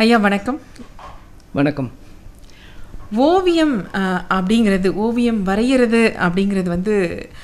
ஐயா வணக்கம் வணக்கம் ஓவியம் அஹ், அப்படிங்கிறது ஓவியம் வரைகிறது அப்படிங்கிறது வந்து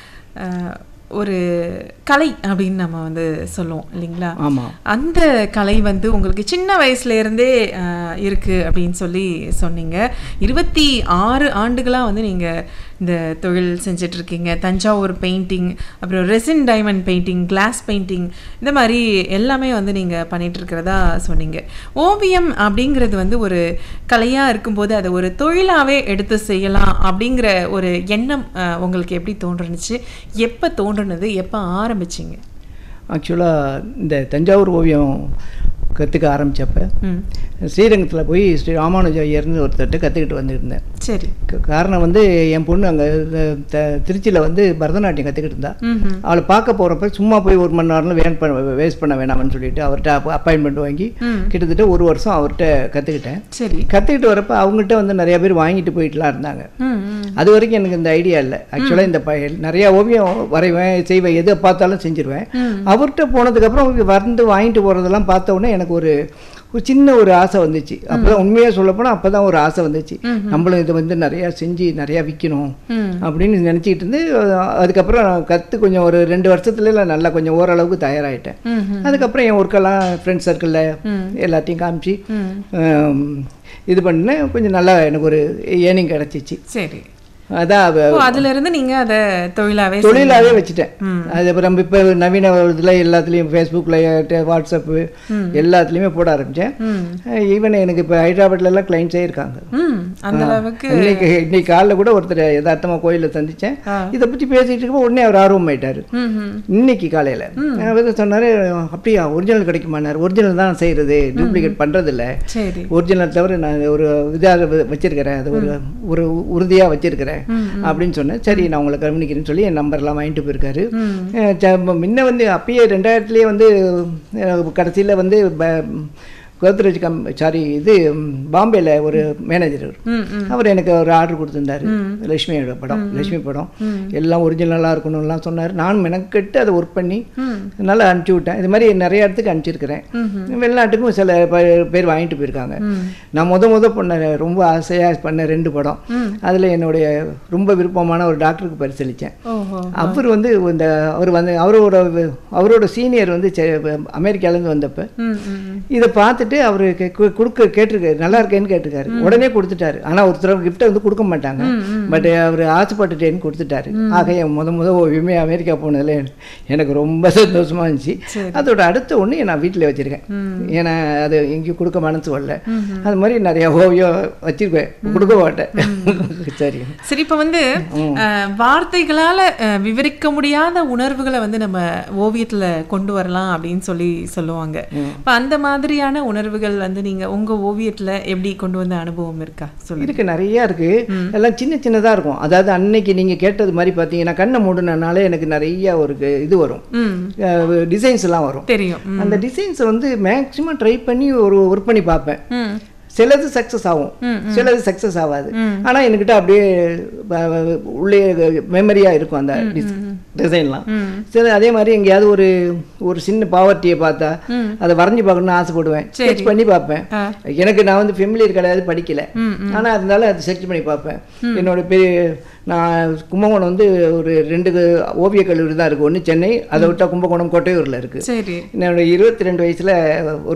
அஹ், ஒரு கலை அப்படின்னு நம்ம வந்து சொல்லுவோம் இல்லைங்களா ஆமாம் அந்த கலை வந்து உங்களுக்கு சின்ன வயசுல இருந்தே அஹ், இருக்கு அப்படின்னு சொல்லி சொன்னீங்க இருபத்தி ஆறு ஆண்டுகளா வந்து நீங்க இந்த தொழில் செஞ்சுட்டு இருக்கீங்க தஞ்சாவூர் பெயிண்டிங் அப்புறம் resin diamond painting glass painting இந்த மாதிரி எல்லாமே வந்து நீங்க பண்ணிட்டு இருக்கிறதா சொன்னீங்க ஓவியம் அப்படிங்கிறது வந்து ஒரு கலையா இருக்கும்போது அதை ஒரு தொழிலாவே எடுத்து செய்யலாம் அப்படிங்கிற ஒரு எண்ணம் அஹ், உங்களுக்கு எப்படி தோன்றுனுச்சு எப்ப தோன்றுனது எப்ப ஆரம்பிச்சீங்க ஆக்சுவலாக இந்த தஞ்சாவூர் ஓவியம் கற்றுக்க ஆரம்பித்தப்ப ம் ஸ்ரீரங்கத்தில் போய் ஸ்ரீ ராமானுஜ ஐயர்னு ஒருத்தர்கிட்ட கற்றுக்கிட்டு வந்துட்டு இருந்தேன் சரி க- காரணம் வந்து என் பொண்ணு அங்கே திருச்சியில் வந்து பரதநாட்டியம் கற்றுக்கிட்டு இருந்தா ம் அவளை பார்க்க போகிறப்ப சும்மா போய் ஒரு மணி நேரம் வேன் பண்ண வேஸ்ட் பண்ண வேணாம்னு சொல்லிட்டு அவர்கிட்ட அப்பாயின்மெண்ட் வாங்கி ம் கிட்டத்தட்ட ஒரு வருஷம் அவர்கிட்ட கற்றுக்கிட்டேன் சரி கற்றுக்கிட்டு வரப்ப அவங்ககிட்ட வந்து நிறைய பேர் வாங்கிட்டு போயிட்டுலாம் இருந்தாங்க ம் ம் அது வரைக்கும் எனக்கு இந்த ஐடியா இல்லை ஆக்சுவலாக இந்த ப நிறைய ஓவியம் வரைவேன் செய்வேன் எதை பார்த்தாலும் செஞ்சிருவேன் ம். அவர்கிட்ட போனதுக்கப்புறம் வந்து வாங்கிட்டு போகிறதெல்லாம் பார்த்த உடனே எனக்கு ஒரு ஒரு சின்ன ஒரு ஆசை வந்துச்சு அப்போ தான் உண்மையாக சொல்லப்போனால் அப்போ தான் ஒரு ஆசை வந்துச்சு நம்மளும் இதை வந்து நிறையா செஞ்சு நிறையா விற்கணும் ம் அப்படின்னு நினச்சிக்கிட்டு இருந்து அஹ் அதுக்கப்புறம் நான் கற்று கொஞ்சம் ஒரு ரெண்டு வருஷத்துல நான் நல்லா கொஞ்சம் ஓரளவுக்கு தயாராகிட்டேன் ம் ம் அதுக்கப்புறம் என் ஒர்க்கெல்லாம் ஃப்ரெண்ட்ஸ் சர்க்கிளில் ம். எல்லாத்தையும் காமிச்சு ம் அஹ் இது பண்ணேன் கொஞ்சம் நல்லா எனக்கு ஒரு ஏர்னிங் கிடச்சிச்சு சரி அதான் அவ- ஓ அதுல இருந்து நீங்க அத தொழிலாவே தொழிலாவே வச்சுட்டேன் அது அப்புறம் இப்போ நவீன இதில் எல்லாத்துலேயும் ஃபேஸ்புக்கில் வாட்ஸ்அப்பு எல்லாத்துலேயுமே போட ஆரம்பித்தேன் ம் ஈவன் எனக்கு இப்போ ஹைதராபாத்லலாம் கிளைண்ட்ஸே இருக்காங்க ம் அந்த அளவுக்கு இன்னைக்கு இன்னைக்கு காலைல கூட ஒருத்தர் யதார்த்தமாக கோயிலில் சந்தித்தேன் ஆ. இதை பற்றி பேசிட்டு இருக்கப்போ உடனே அவர் ஆர்வம் ஆயிட்டாரு ம் ம் இன்னைக்கு காலையில் அவர் சொன்னார் அப்படியா ஒரிஜினல் கிடைக்குமானார் ஒரிஜினல் தான் செய்கிறது டூப்ளிகேட் பண்ணுறதில்ல சரி ஒரிஜினல் தவிர நான் ஒரு இதாக வச்சிருக்கிறேன் அது ஒரு ஒரு உறுதியாக வச்சிருக்கிறேன் அப்படின்னு சொன்னேன் சரி நான் உங்களை கவனிக்கிறேன்னு சொல்லி என் நம்பர்லாம் வாங்கிட்டு போயிருக்காரு ம் அஹ் ச- முன்ன வந்து அப்பயே ரெண்டாயிரத்துலேயே வந்து கடைசியில் வந்து ப- கோத்ரேஜ் கம் சாரி இது ம், பாம்பேல ஒரு மேனேஜர் ம் ம் அவர் எனக்கு ஒரு ஆர்டர் கொடுத்துருந்தாரு லட்சுமியோட படம் லட்சுமி படம் எல்லாம் ஒரிஜினலாக இருக்கணும்லாம் சொன்னார் நான் மெனக்கெட்டு அதை ஒர்க் பண்ணி ம் நல்லா அனுப்பிச்சி விட்டேன் இது மாதிரி நிறைய இடத்துக்கு அனுப்பிச்சிருக்கிறேன் வெளிநாட்டுக்கும் சில ப- பேர் வாங்கிட்டு போயிருக்காங்க ம் நான் முத முத பண்ண ரொம்ப ஆசையாக பண்ண ரெண்டு படம் ம். அதில் என்னுடைய ரொம்ப விருப்பமான ஒரு டாக்டருக்கு பரிசளித்தேன் ஓஹோ அவர் வந்து இந்த அவர் வந்து அவரோட அவரோட சீனியர் வந்து செ- அமெரிக்காலேருந்து வந்தப்ப ம் ம் ம். இதை பார்த்துட்டு அவர் கொடுக்க கேட்டிருக்காரு நல்லா இருக்கேன்னு கேட்டிருக்காரு உடனே கொடுத்துட்டாரு ஆனால் ஒருத்தர் கிஃப்ட்டை வந்து கொடுக்க மாட்டாங்க பட் அவர் ஆசைப்பட்டுட்டேன்னு கொடுத்துட்டாரு ஆக என் முத முத ஓவியமே அமெரிக்கா போனதுல எனக்கு ரொம்ப சந்தோஷமா இருந்துச்சு சரி. அதோட அடுத்த ஒன்று நான் வீட்டில் வச்சிருக்கேன் ஏன்னா அது எங்கேயும் கொடுக்க மனசு வரல அது மாதிரி நிறைய ஓவியம் வச்சிருக்கேன் கொடுக்க மாட்டேன் சரி சரி இப்ப வந்து அஹ், வார்த்தைகளால அஹ், விவரிக்க முடியாத உணர்வுகளை வந்து நம்ம ஓவியத்துல கொண்டு வரலாம் அப்படின்னு சொல்லி சொல்லுவாங்க இப்ப அந்த மாதிரியான உணர்வுகள் வந்து நீங்க உங்க ஓவியத்துல எப்படி கொண்டு வந்த அனுபவம் இருக்கா சொல்லுங்க இருக்கு நிறைய இருக்கு எல்லாம் சின்ன சின்னதா இருக்கும் அதாவது அன்னைக்கு நீங்க கேட்டது மாதிரி பார்த்தீங்கன்னா கண்ணை மூடுனனாலே எனக்கு நிறைய ஒரு இது வரும் ம் டிசைன்ஸ் எல்லாம் வரும் தெரியும் ம். அந்த டிசைன்ஸை வந்து மேக்ஸிமம் ட்ரை பண்ணி ஒரு ஒர்க் பண்ணி பார்ப்பேன் ம் சிலது சக்ஸஸ் ஆகும் ம், சிலது சக்ஸஸ் ஆகாது ம். ஆனால் என்கிட்ட அப்படியே ப- ப- உள்ளே மெமரியாக இருக்கும் அந்த டிசைன்லாம் ம். சில அதே மாதிரி எங்கேயாவது ஒரு ஒரு சின்ன பாவர்ட்டியை பார்த்தா ம். அதை வரைஞ்சி பார்க்கணும்னு ஆசைப்படுவேன் ஸ்கெட்ச் பண்ணி பார்ப்பேன் ஆ. எனக்கு நான் வந்து ஃபெமிலியர் கிடையாது படிக்கல ம் ஆனால் இருந்தாலும் அதை செர்ச் பண்ணி பார்ப்பேன் என்னோட பெரிய நான் கும்பகோணம் வந்து ஒரு ரெண்டு ஓவியக் கல்லூரி தான் இருக்குது ஒன்று சென்னை அதை விட்டா கும்பகோணம் கோட்டையூரில் இருக்குது சரி என்னோட இருபத்தி ரெண்டு வயசில் ஒரு